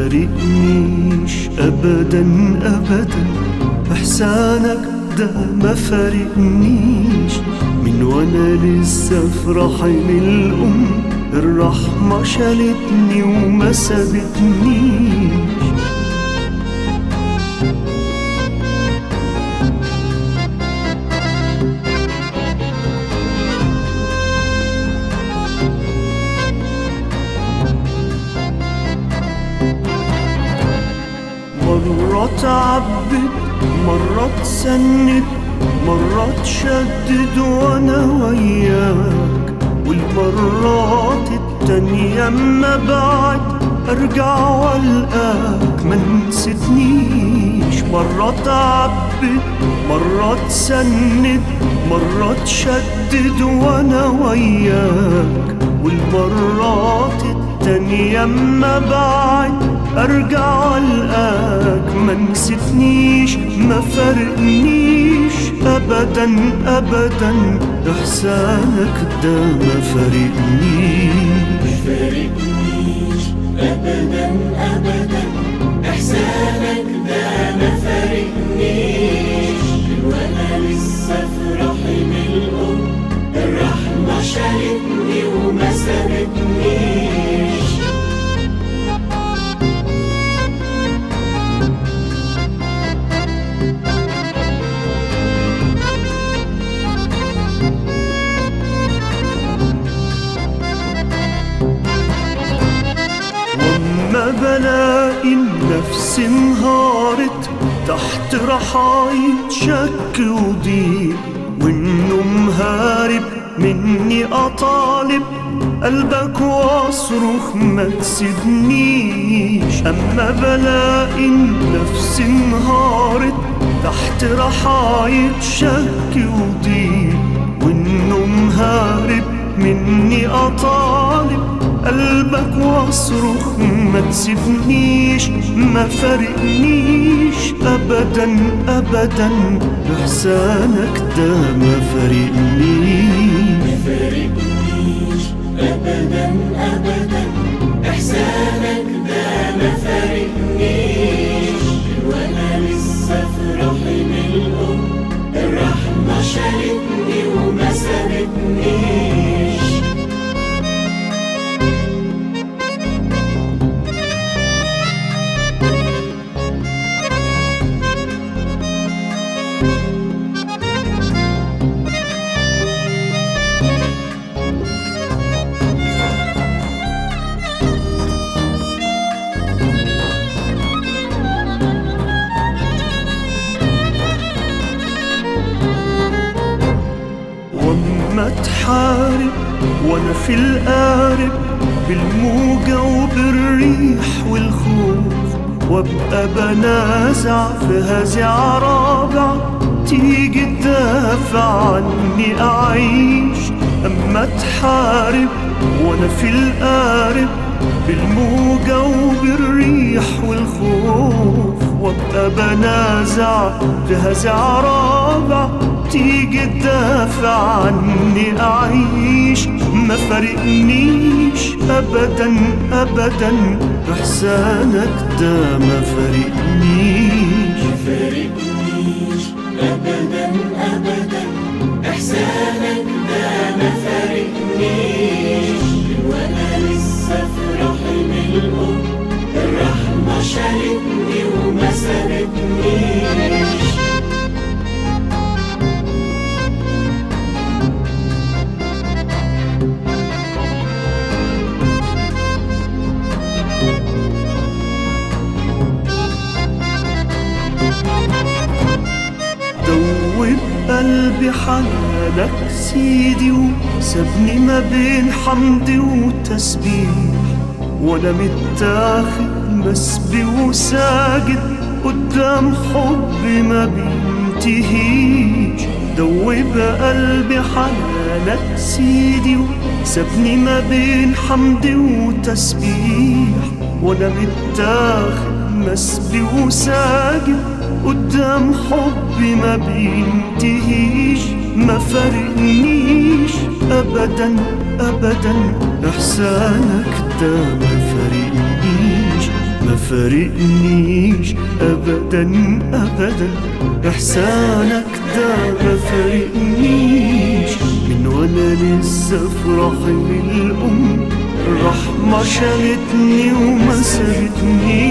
فارقنيش ابدا ابدا احسانك ده ما فارقنيش من وانا لسه في رحم الام الرحمة شالتني وما سابتنيش مرة تعبت مرة تسند مرة تشدد وانا وياك والمرات التانية اما بعد ارجع والقاك ما نسيتنيش مرة تعبت مرة تسند مرة تشدد وانا وياك والمرات التانية اما بعد ارجع القاك ما نسيتنيش ما فرقنيش ابدا ابدا احسانك ده ما فرقنيش فارقنيش ابدا ابدا احسانك ده ما فارقنيش وانا لسه في رحم الام الرحمه شالتني وما سابتنيش وما بلاقي النفس انهارت تحت رحاية شك وضيق والنوم هارب مني أطالب قلبك واصرخ ما تسيبنيش أما بلاقي النفس انهارت تحت رحاية شك وضيق والنوم هارب مني أطالب قلبك واصرخ ما تسيبنيش ما فرقنيش ابدا ابدا احسانك ده ما فرقنيش فارقنيش ابدا ابدا احسانك ده ما فارقنيش وانا لسه في رحم الام الرحمه شالتني وما سابتنيش وما تحارب وانا في القارب بالموجة وبالريح والخوف وابقى بنازع في هزع رابع تيجي تدافع عني اعيش اما تحارب وانا في القارب بالموجة وبالريح والخوف وابقى بنازع في هزع رابع تيجي تدافع عني أعيش ما فرقنيش أبدا أبدا إحسانك ده ما فرقنيش فارقنيش ابدا ابدا احسانك ده ما فارقنيش وانا لسه في رحم الام الرحمه شالتني وما سابتنيش دوب قلبي حنانك سيدي وسابني ما بين حمد وتسبيح وانا متاخد مسبي وساجد قدام حب ما بينتهيش دوب قلبي حنانك سيدي وسابني ما بين حمد وتسبيح وانا متاخد مسبي وساجد قدام حبي ما بينتهيش ما فرقنيش ابدا ابدا احسانك ده ما فرقنيش ما ما فارقنيش ابدا ابدا احسانك ده ما فارقنيش من وانا لسه في رحم الام الرحمة شالتني وما سابتنيش